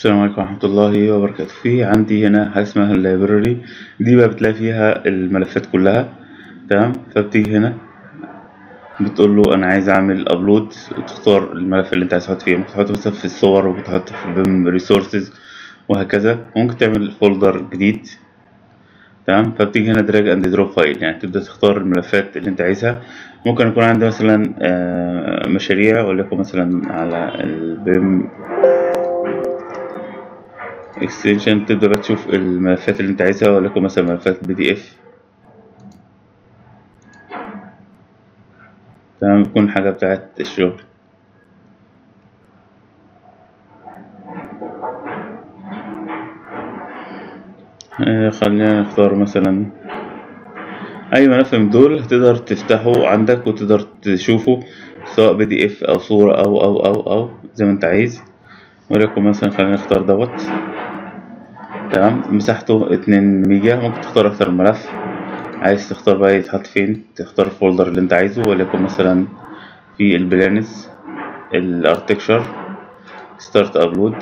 السلام عليكم ورحمة الله وبركاته في عندي هنا حاجة اسمها اللايبراري دي بقى بتلاقي فيها الملفات كلها تمام فبتيجي هنا بتقول له أنا عايز أعمل أبلود تختار الملف اللي أنت عايز تحط فيه ممكن تحطه مثلا في الصور وممكن تحطه في البيم ريسورسز وهكذا ممكن تعمل فولدر جديد تمام فبتيجي هنا دراج اند دروب فايل يعني تبدأ تختار الملفات اللي أنت عايزها ممكن يكون عندي مثلا آه، مشاريع وليكن مثلا على البيم اكستنشن تقدر بقى تشوف الملفات اللي انت عايزها وليكن مثلا ملفات بي دي اف تمام تكون حاجة بتاعت الشغل آه، خلينا نختار مثلا أي ملف من دول هتقدر تفتحه عندك وتقدر تشوفه سواء بي دي اف أو صورة أو أو أو أو زي ما انت عايز وليكن مثلا خلينا نختار دوت تمام مساحته اتنين ميجا ممكن تختار أكتر من ملف عايز تختار بقى يتحط فين تختار الفولدر اللي انت عايزه وليكن مثلا في البلانز الارتكشر ستارت ابلود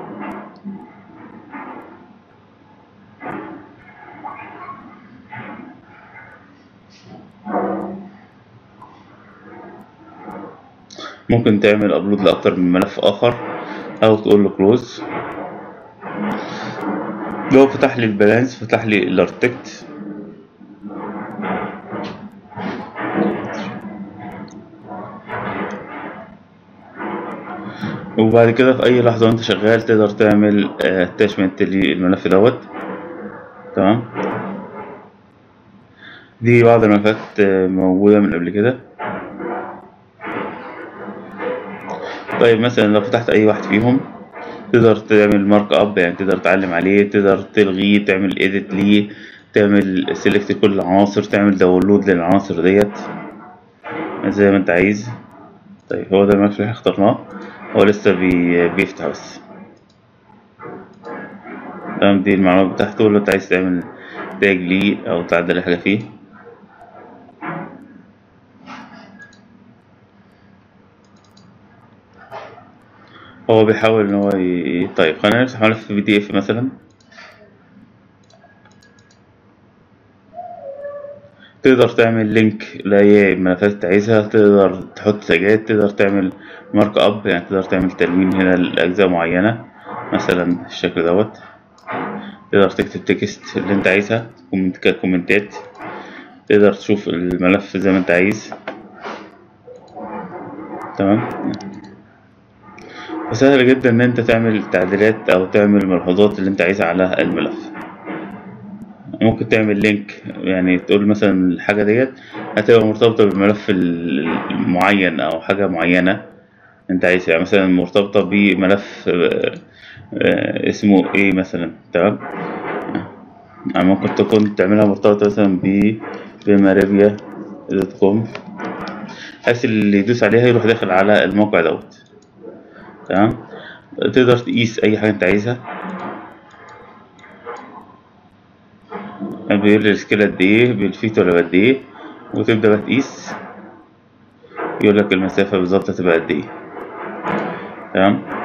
ممكن تعمل ابلود لاكتر من ملف اخر او تقول له كلوز لو فتح لي البالانس فتح لي الارتكت وبعد كده في اي لحظه وانت شغال تقدر تعمل اتاشمنت للملف دوت تمام دي بعض الملفات آه، موجوده من قبل كده طيب مثلا لو فتحت اي واحد فيهم تقدر تعمل مارك اب يعني تقدر تعلم عليه تقدر تلغيه تعمل ايديت ليه تعمل سيلكت كل العناصر تعمل داونلود للعناصر ديت زي ما انت عايز طيب هو ده الملف اللي احنا اخترناه هو لسه بي... بيفتح بس تمام دي المعلومات بتاعته لو انت عايز تعمل تاج ليه او تعدل أي حاجة فيه هو بيحاول ان هو ي... طيب خلينا نفتح ملف بي دي اف مثلا تقدر تعمل لينك لأي ملفات انت عايزها تقدر تحط تاجات تقدر تعمل مارك اب يعني تقدر تعمل تلوين هنا لأجزاء معينة مثلا الشكل دوت تقدر تكتب تكست اللي انت عايزها كومنت ككومنتات تقدر تشوف الملف زي ما انت عايز تمام فسهل جدا ان انت تعمل تعديلات او تعمل ملحوظات اللي انت عايزها على الملف ممكن تعمل لينك يعني تقول مثلا الحاجة ديت هتبقى مرتبطة بالملف المعين أو حاجة معينة أنت عايزها يعني مثلا مرتبطة بملف آه، آه، اسمه إيه مثلا تمام يعني ممكن تكون تعملها مرتبطة مثلا ب بماريبيا دوت كوم بحيث اللي يدوس عليها يروح داخل على الموقع دوت تمام تقدر تقيس أي حاجة أنت عايزها بيقول لي السكيل قد ايه بالفيت ولا قد ايه وتبدأ بقى تقيس يقول لك المسافة بالظبط هتبقى قد ايه تمام